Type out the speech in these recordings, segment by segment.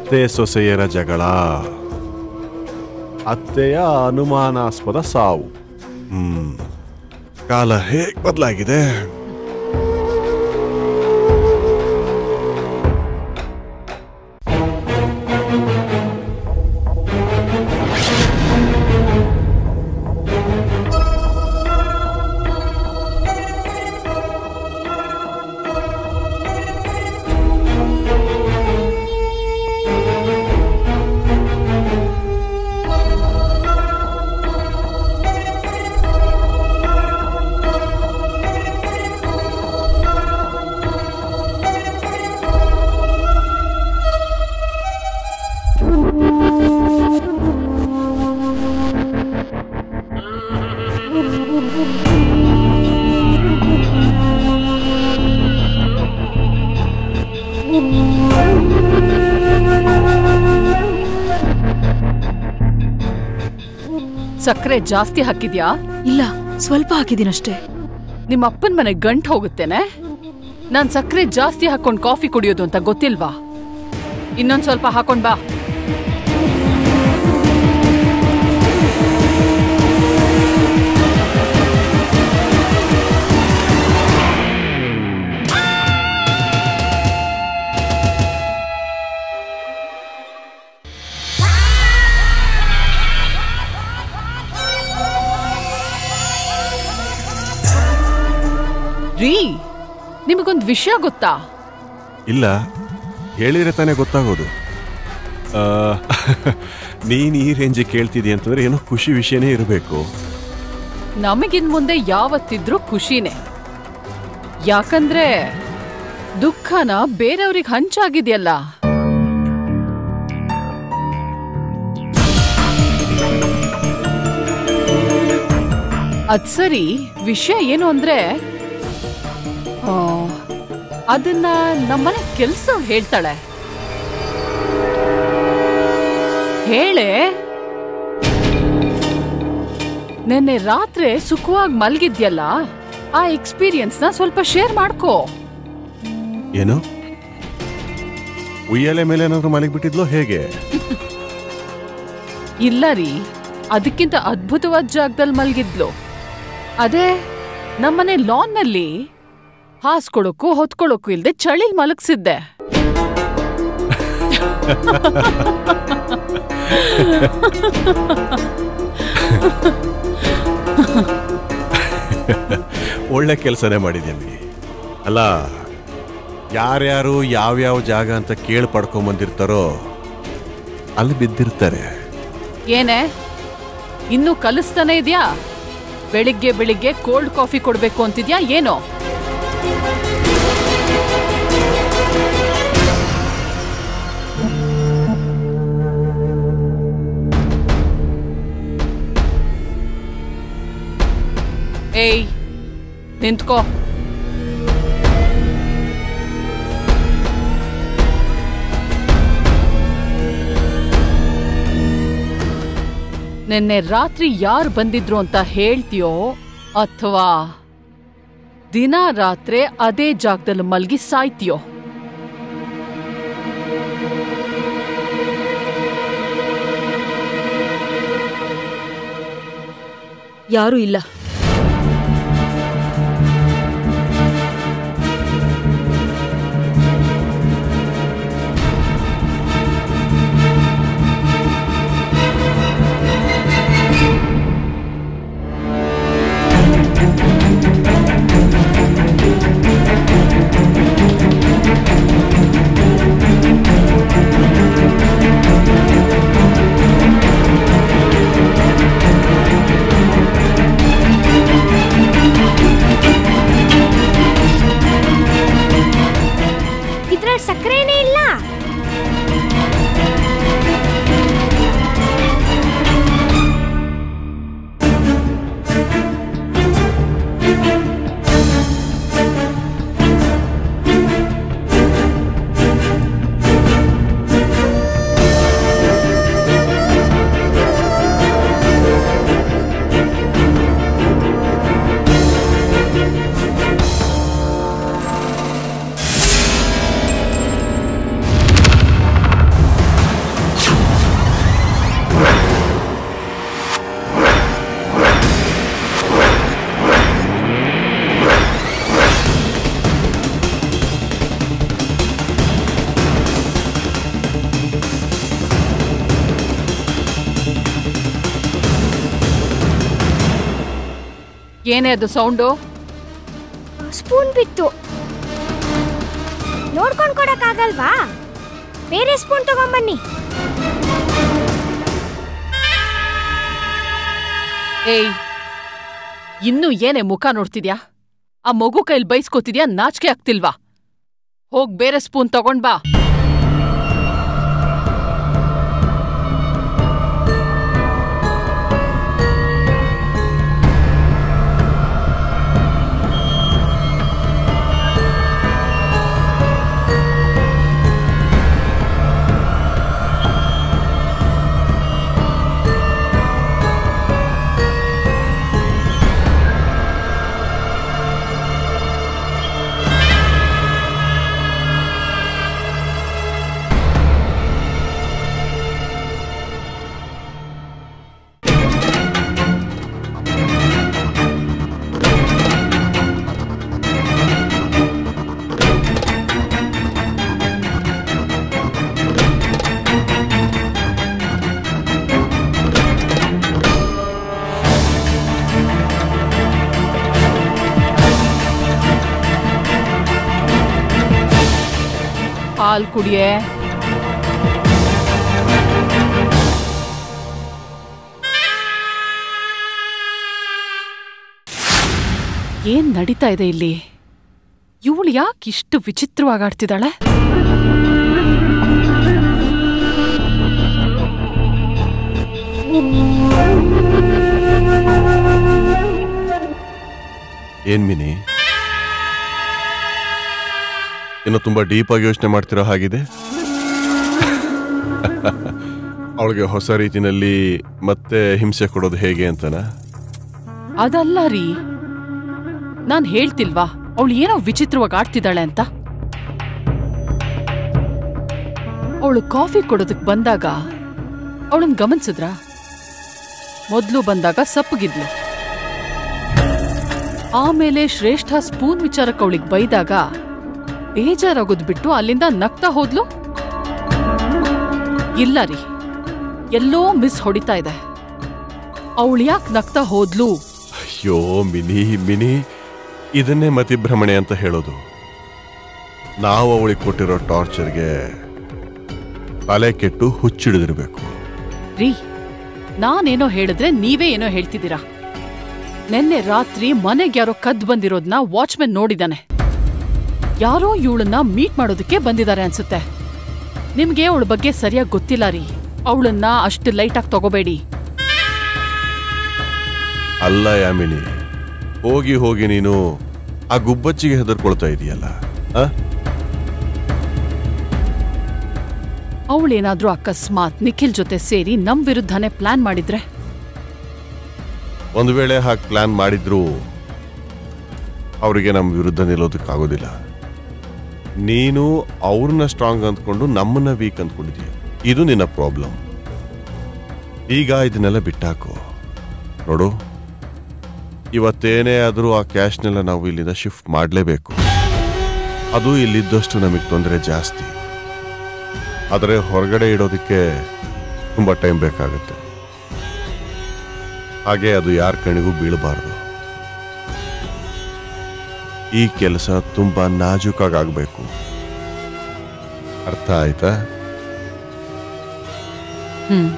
ಅತ್ತೆ ಸೊಸೆಯರ ಜಗಳ ಅತ್ತೆಯ ಅನುಮಾನಾಸ್ಪದ ಸಾವು ಹ್ಮ್ ಕಾಲ ಹೇಗ್ ಬದಲಾಗಿದೆ ಸಕ್ಕರೆ ಜಾಸ್ತಿ ಹಾಕಿದ್ಯಾ ಇಲ್ಲ ಸ್ವಲ್ಪ ಹಾಕಿದ್ದೀನಷ್ಟೇ ನಿಮ್ಮ ಅಪ್ಪನ ಮನೆ ಗಂಟ್ ಹೋಗುತ್ತೇನೆ ನಾನ್ ಸಕ್ಕರೆ ಜಾಸ್ತಿ ಹಾಕೊಂಡ್ ಕಾಫಿ ಕುಡಿಯೋದು ಅಂತ ಗೊತ್ತಿಲ್ವಾ ಇನ್ನೊಂದ್ ಸ್ವಲ್ಪ ಹಾಕೊಂಡ್ ಬಾ ರೀ ನಿಮಗೊಂದ್ ವಿಷಯ ಗೊತ್ತಾ ಇಲ್ಲ ಹೇಳಿದ್ರೆ ತಾನೇ ಗೊತ್ತಾಗೋದು ಆ, ನೀನ್ ಈ ರೇಂಜಿಗೆ ಕೇಳ್ತಿದಿ ಅಂತಂದ್ರೆ ಏನೋ ಖುಷಿ ವಿಷಯನೇ ಇರಬೇಕು ನಮಗಿನ್ ಮುಂದೆ ಯಾವತ್ತಿದ್ರೂ ಖುಷಿನೇ ಯಾಕಂದ್ರೆ ದುಃಖನ ಬೇರೆಯವ್ರಿಗೆ ಹಂಚಾಗಿದೆಯಲ್ಲ ಅದ್ ಸರಿ ವಿಷಯ ಏನು ಅಂದ್ರೆ ಆ, ಅದನ್ನ ನಮ್ಮನೆ ಕೆಲ್ಸ ಹೇಳ್ತಾಳೆ ಹೇಳೆ ನೆನ್ನೆ ರಾತ್ರಿ ಸುಖವಾಗಿ ಮಲ್ಗಿದ್ಯಲ್ಲ ಆ ಎಕ್ಸ್ಪೀರಿಯನ್ಸ್ ನ ಸ್ವಲ್ಪ ಶೇರ್ ಮಾಡ್ಕೋ ಏನು ಉಯ್ಯಾಲೆ ಮೇಲೆ ಏನಾದ್ರು ಮನೆಗೆ ಬಿಟ್ಟಿದ್ಲೋ ಹೇಗೆ ಇಲ್ಲ ರೀ ಅದಕ್ಕಿಂತ ಅದ್ಭುತವಾದ ಜಾಗದಲ್ಲಿ ಮಲ್ಗಿದ್ಲು ಅದೇ ನಮ್ಮನೆ ಲಾನ್ ನಲ್ಲಿ ಹಾಸ್ಕೊಳಕ್ಕೂ ಹೊತ್ಕೊಳಕ್ಕೂ ಇಲ್ದೆ ಚಳಿಲ್ ಮಲಗ್ಸಿದ್ದೆ ಒಳ್ಳೆ ಕೆಲಸನೇ ಮಾಡಿದ್ದೀನಿ ಅಲ್ಲ ಯಾರ್ಯಾರು ಯಾವ್ಯಾವ ಜಾಗ ಅಂತ ಕೇಳಿ ಪಡ್ಕೊಂಬಂದಿರ್ತಾರೋ ಅಲ್ಲಿ ಬಿದ್ದಿರ್ತಾರೆ ಏನೇ ಇನ್ನೂ ಕಲಿಸ್ತಾನೆ ಇದ್ಯಾ ಬೆಳಿಗ್ಗೆ ಬೆಳಿಗ್ಗೆ ಕೋಲ್ಡ್ ಕಾಫಿ ಕೊಡ್ಬೇಕು ಅಂತಿದ್ಯಾ ಏನೋ ಏಯ್ ನಿಂತ್ಕೋ ನಿನ್ನೆ ರಾತ್ರಿ ಯಾರು ಬಂದಿದ್ರು ಅಂತ ಹೇಳ್ತೀಯೋ ಅಥವಾ ದಿನ ರಾತ್ರಿ ಅದೇ ಜಾಗದಲ್ಲಿ ಮಲ್ಗಿ ಸಾಯ್ತೀಯೋ ಯಾರೂ ಇಲ್ಲ ಆ ಏನೇ ಅದು ಸೌಂಡು ಸ್ಪೂನ್ ಬಿತ್ತು ನೋಡ್ಕೊಂಡ್ ಕೊಡಕ್ಕಾಗಲ್ವಾ ಬೇರೆ ಸ್ಪೂನ್ ತಗೊಂಬನ್ನಿ ಏಯ್ ಇನ್ನು ಏನೇ ಮುಖ ನೋಡ್ತಿದ್ಯಾ ಆ ಮಗು ಕೈಲಿ ಬೈಸ್ಕೋತಿದ್ಯಾ ನಾಚಿಕೆ ಆಗ್ತಿಲ್ವಾ ಹೋಗ್ ಬೇರೆ ಸ್ಪೂನ್ ತಗೊಂಡ್ ಬಾ ಹಾಲ್ ಕುಡಿಯೇ ಏನ್ ನಡೀತಾ ಇದೆ ಇಲ್ಲಿ ಇವಳು ಯಾಕೆ ಇಷ್ಟು ವಿಚಿತ್ರವಾಗಿ ಆಡ್ತಿದ್ದಾಳೆ ಏನ್ ಮಿನಿ ಇನ್ನು ತುಂಬಾ ಡೀಪ್ ಆಗಿ ಯೋಚನೆ ಮಾಡ್ತಿರೋ ಹಾಗಿದೆ ಅವಳಿಗೆ ಹೊಸ ರೀತಿನಲ್ಲಿ ಮತ್ತೆ ಹಿಂಸೆ ಕೊಡೋದು ಹೇಗೆ ಅಂತನಾ ಅದಲ್ಲ ರೀ ನಾನ್ ಹೇಳ್ತಿಲ್ವಾ ಅವಳು ಏನೋ ವಿಚಿತ್ರವಾಗಿ ಆಡ್ತಿದ್ದಾಳೆ ಅಂತ ಅವಳು ಕಾಫಿ ಕೊಡೋದಕ್ ಬಂದಾಗ ಅವಳನ್ ಗಮನಿಸಿದ್ರ ಮೊದ್ಲು ಬಂದಾಗ ಸಪ್ಪಗಿದ್ಲು ಆಮೇಲೆ ಶ್ರೇಷ್ಠ ಸ್ಪೂನ್ ವಿಚಾರಕ್ಕೆ ಅವಳಿಗೆ ಬೈದಾಗ ಬೇಜಾರಾಗೋದ್ ಬಿಟ್ಟು ಅಲ್ಲಿಂದ ನಗ್ತಾ ಹೋದ್ಲು ಇಲ್ಲ ರೀ ಎಲ್ಲೋ ಮಿಸ್ ಹೊಡಿತಾ ಇದೆ ಅವಳು ಯಾಕೆ ನಗ್ತಾ ಹೋದ್ಲು ಅಯ್ಯೋ ಮಿನಿ ಮಿನಿ ಇದನ್ನೇ ಮತಿಭ್ರಮಣೆ ಅಂತ ಹೇಳೋದು ನಾವು ಅವಳಿಗೆ ಕೊಟ್ಟಿರೋ ಟಾರ್ಚರ್ಗೆ ತಲೆ ಕೆಟ್ಟು ಹುಚ್ಚಿಡಿದಿರ್ಬೇಕು ರೀ ನಾನೇನೋ ಹೇಳಿದ್ರೆ ನೀವೇ ಏನೋ ಹೇಳ್ತಿದ್ದೀರಾ ನಿನ್ನೆ ರಾತ್ರಿ ಮನೆಗೆ ಯಾರೋ ಕದ್ ಬಂದಿರೋದ್ನ ವಾಚ್ಮೆನ್ ನೋಡಿದಾನೆ ಯಾರೋ ಇವಳನ್ನ ಮೀಟ್ ಮಾಡೋದಕ್ಕೆ ಬಂದಿದ್ದಾರೆ ಅನ್ಸುತ್ತೆ ನಿಮ್ಗೆ ಅವಳ ಬಗ್ಗೆ ಸರಿಯಾಗಿ ಗೊತ್ತಿಲ್ಲ ರೀ ಅವಳನ್ನ ಅಷ್ಟು ಲೈಟಾಗಿ ತಗೋಬೇಡಿ ಅಲ್ಲ ಯಾಮಿನಿ ಹೋಗಿ ಹೋಗಿ ನೀನು ಆ ಗುಬ್ಬಚ್ಚಿಗೆ ಹೆದರ್ಕೊಳ್ತಾ ಇದೀಯಲ್ಲ ಆ? ಅವಳೇನಾದ್ರೂ ಅಕಸ್ಮಾತ್ ನಿಖಿಲ್ ಜೊತೆ ಸೇರಿ ನಮ್ ವಿರುದ್ಧನೇ ಪ್ಲಾನ್ ಮಾಡಿದ್ರೆ ಒಂದು ವೇಳೆ ಹಾಗೆ ಪ್ಲಾನ್ ಮಾಡಿದ್ರು ಅವರಿಗೆ ನಮ್ಮ ವಿರುದ್ಧ ನಿಲ್ಲೋದಕ್ಕಾಗೋದಿಲ್ಲ ನೀನು ಅವ್ರನ್ನ ಸ್ಟ್ರಾಂಗ್ ಅಂದ್ಕೊಂಡು ನಮ್ಮನ್ನ ವೀಕ್ ಅಂದ್ಕೊಂಡಿದೀಯ ಇದು ನಿನ್ನ ಪ್ರಾಬ್ಲಮ್ ಈಗ ಇದನ್ನೆಲ್ಲ ಬಿಟ್ಟಾಕು ನೋಡು ಇವತ್ತೇನೇ ಆದರೂ ಆ ಕ್ಯಾಶ್ನೆಲ್ಲ ನಾವು ಇಲ್ಲಿಂದ ಶಿಫ್ಟ್ ಮಾಡಲೇಬೇಕು ಅದು ಇಲ್ಲಿದ್ದಷ್ಟು ನಮಗೆ ತೊಂದರೆ ಜಾಸ್ತಿ ಆದರೆ ಹೊರಗಡೆ ಇಡೋದಕ್ಕೆ ತುಂಬ ಟೈಮ್ ಬೇಕಾಗುತ್ತೆ ಹಾಗೆ ಅದು ಯಾರ ಕಣಿಗೂ ಬೀಳಬಾರ್ದು ಈ ಕೆಲಸ ತುಂಬಾ ನಾಜೂಕಾಗಬೇಕು ಅರ್ಥ ಆಯ್ತಾ ಹ್ಮ್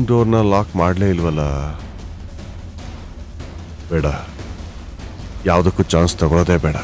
ಡೋರ್ನ ಲಾಕ್ ಮಾಡಲೇ ಇಲ್ವಲ್ಲ ಬೇಡ ಯಾವುದಕ್ಕೂ ಚಾನ್ಸ್ ತಗೊಳ್ಳೋದೇ ಬೇಡ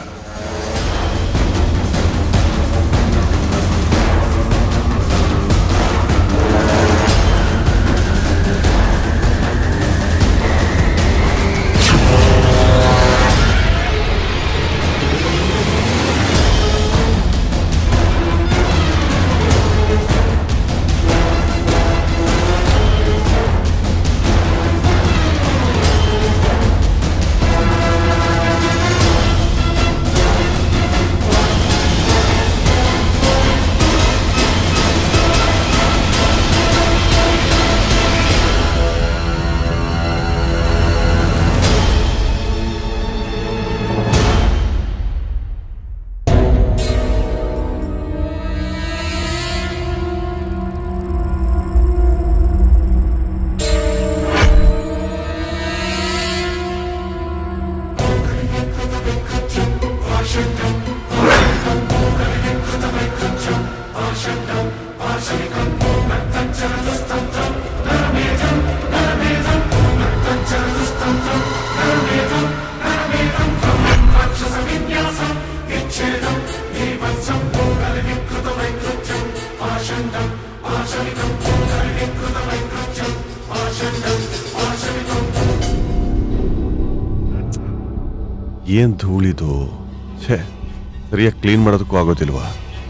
ಏನ್ ಧೂಳಿದು ಛೇ ಸರಿಯಾಗಿ ಕ್ಲೀನ್ ಮಾಡೋದಕ್ಕೂ ಆಗೋದಿಲ್ವಾ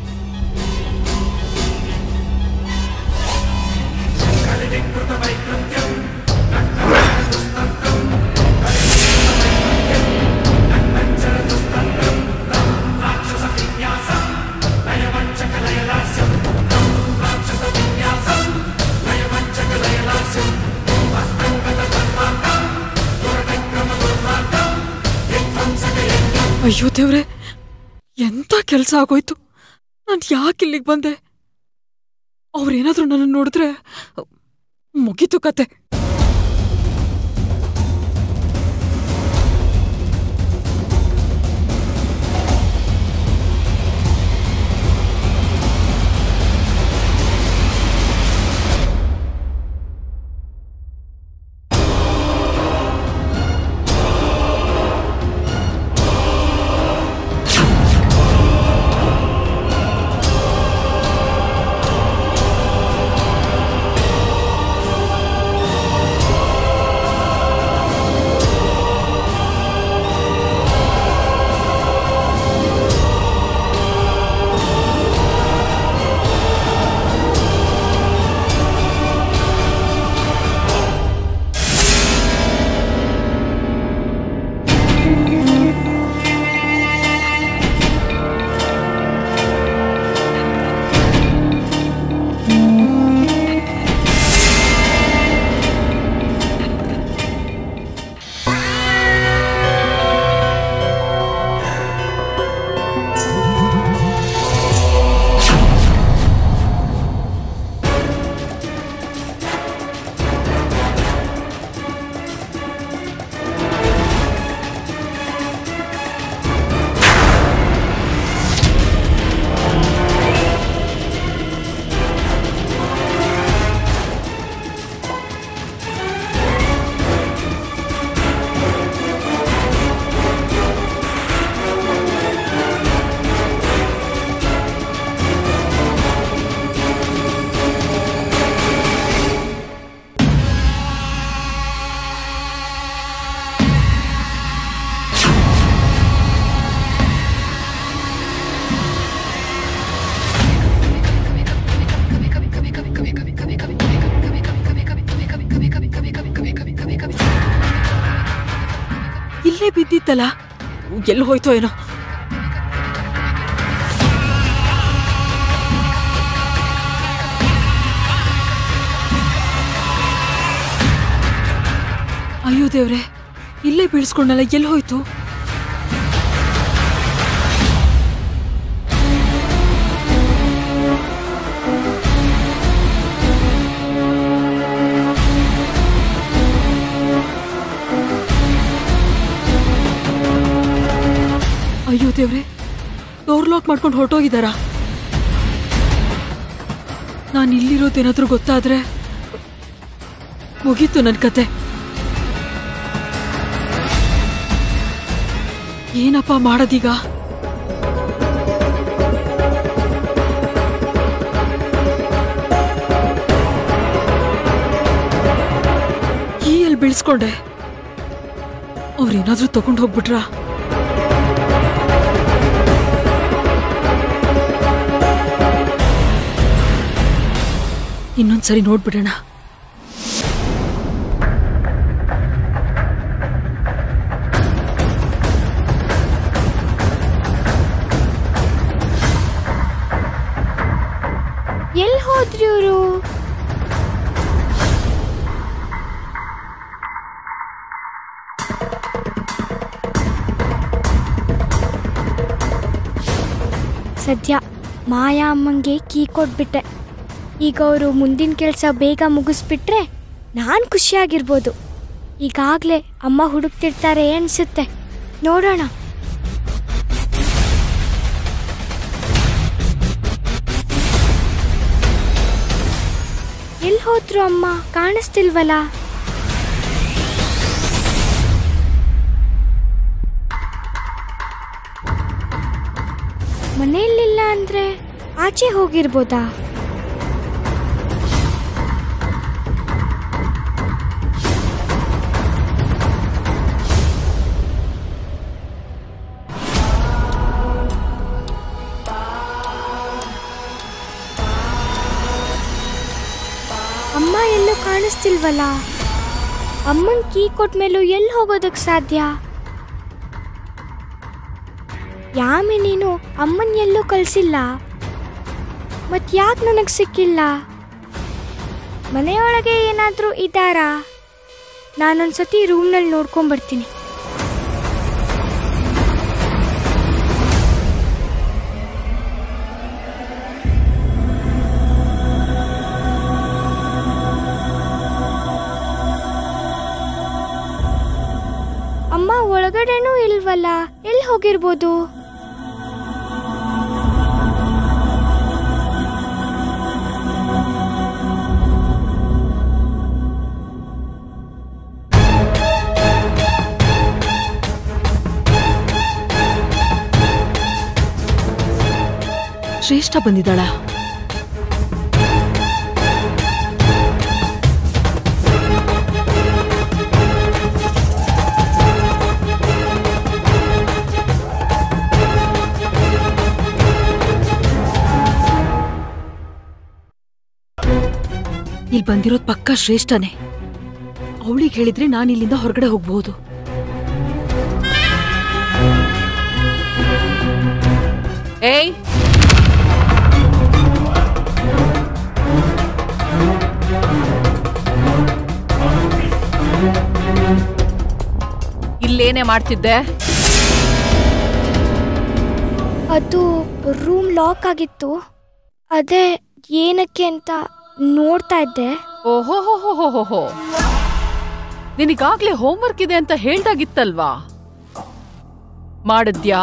ಅಯ್ಯೋ ದೇವ್ರೆ ಎಂತ ಕೆಲಸ ಆಗೋಯ್ತು ನಾನು ಯಾಕೆ ಇಲ್ಲಿಗೆ ಬಂದೆ ಅವ್ರೇನಾದ್ರೂ ನನ್ನ ನೋಡಿದ್ರೆ ಮುಗೀತು ಕತೆ ಇಲ್ಲೇ ಬಿದ್ದಿತ್ತಲ್ಲ ಎಲ್ಲಿ ಹೋಯ್ತೋ ಏನೋ ಅಯ್ಯೋ ದೇವ್ರೆ ಇಲ್ಲೇ ಬೀಳ್ಸ್ಕೊಂಡಲ್ಲ ಎಲ್ಲಿ ಹೋಯ್ತು ಅಯ್ಯೋ ದೇವ್ರೆ ಡೋರ್ ಲಾಕ್ ಮಾಡ್ಕೊಂಡು ಹೊರಟೋಗಿದಾರ ನಾನು ಇಲ್ಲಿರೋದೇನಾದ್ರೂ ಗೊತ್ತಾದ್ರೆ ಮುಗೀತು ನನ್ ಕತೆ ಏನಪ್ಪ ಮಾಡೋದೀಗ ಈ ಎಲ್ಲಿ ಬೀಳ್ಸ್ಕೊಂಡೆ ಅವ್ರೇನಾದ್ರೂ ತಗೊಂಡು ಹೋಗ್ಬಿಟ್ರಾ ಇನ್ನೊಂದ್ಸರಿ ನೋಡ್ಬಿಡೋಣ ಎಲ್ಲಿ ಹೋದ್ರಿ ಇವರು ಸದ್ಯ ಮಾಯಾ ಅಮ್ಮಂಗೆ ಕೀ ಕೊಟ್ಬಿಟ್ಟೆ ಈಗ ಅವರು ಮುಂದಿನ ಕೆಲಸ ಬೇಗ ಮುಗಿಸ್ಬಿಟ್ರೆ ನಾನು ಖುಷಿಯಾಗಿರ್ಬೋದು ಈಗಾಗಲೇ ಅಮ್ಮ ಹುಡುಕ್ತಿರ್ತಾರೆ ಅನ್ಸುತ್ತೆ ನೋಡೋಣ ಎಲ್ಲಿ ಹೋದ್ರು ಅಮ್ಮ ಕಾಣಿಸ್ತಿಲ್ವಲ್ಲ ಮನೆಯಲ್ಲಿಲ್ಲ ಅಂದ್ರೆ ಆಚೆ ಹೋಗಿರ್ಬೋದಾ ಅಮ್ಮ ಎಲ್ಲೂ ಕಾಣಿಸ್ತಿಲ್ವಲ್ಲ ಅಮ್ಮನ್ ಕೀ ಕೊಟ್ಮೇಲೂ ಎಲ್ಲಿ ಹೋಗೋದಕ್ ಸಾಧ್ಯ ಯಾಮಿ ನೀನು ಅಮ್ಮನ್ ಎಲ್ಲೂ ಕಳ್ಸಿಲ್ಲ ಮತ್ ಯಾಕೆ ನನಗ್ ಸಿಕ್ಕಿಲ್ಲ ಮನೆಯೊಳಗೆ ಏನಾದ್ರೂ ಇದ್ದಾರಾ ನಾನೊಂದ್ಸತಿ ರೂಮ್ನಲ್ಲಿ ನೋಡ್ಕೊಂಬರ್ತೀನಿ ಅಮ್ಮ ಒಳಗಡೆನೂ ಇಲ್ವಲ್ಲ ಎಲ್ಲಿ ಹೋಗಿರ್ಬೋದು ಶ್ರೇಷ್ಠ ಬಂದಿದ್ದಾಳ ಇಲ್ಲಿ ಬಂದಿರೋದ್ ಪಕ್ಕ ಶ್ರೇಷ್ಠನೇ ಅವಳಿಗೆ ಹೇಳಿದ್ರೆ ನಾನು ಇಲ್ಲಿಂದ ಹೊರಗಡೆ ಹೋಗ್ಬಹುದು ಏಯ್ ಇಲ್ಲೇನೇ ಮಾಡ್ತಿದ್ದೆ ಅದು ರೂಮ್ ಲಾಕ್ ಆಗಿತ್ತು ಅದೇ ಏನಕ್ಕೆ ಅಂತ ನೋಡ್ತಾ ಇದ್ದೆ ಓಹೋ ನಿನಗಾಗ್ಲೇ ಹೋಮ್ವರ್ಕ್ ಇದೆ ಅಂತ ಹೇಳ್ದಾಗಿತ್ತಲ್ವಾ ಮಾಡಿದ್ಯಾ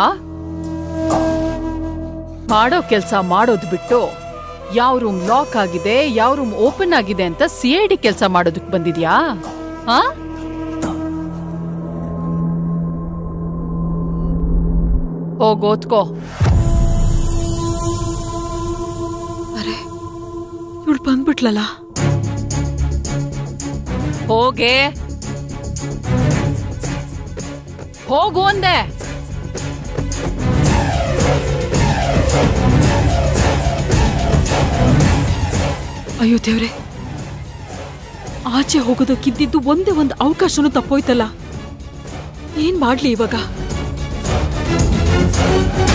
ಮಾಡೋ ಕೆಲ್ಸ ಮಾಡೋದ್ ಬಿಟ್ಟು ಯಾವ ರೂಮ್ ಲಾಕ್ ಆಗಿದೆ ಯಾವ ರೂಮ್ ಓಪನ್ ಆಗಿದೆ ಅಂತ ಸಿ ಐ ಡಿ ಕೆಲಸ ಮಾಡೋದಕ್ ಬಂದಿದ್ಯಾ ಹಾ ಹೋಗ್ ಓದ್ಕೋ ಅರೆ ಇವಳು ಬಂದ್ಬಿಟ್ಲಲ್ಲ ಹೋಗೆ ಹೋಗು ಅಂದೆ ಅಯ್ಯೋ ದೇವ್ರೆ ಆಚೆ ಹೋಗೋದಕ್ಕಿದ್ದಿದ್ದು ಒಂದೇ ಒಂದು ಅವಕಾಶನೂ ತಪ್ಪೋಯ್ತಲ್ಲ ಏನ್ ಮಾಡ್ಲಿ ಇವಾಗ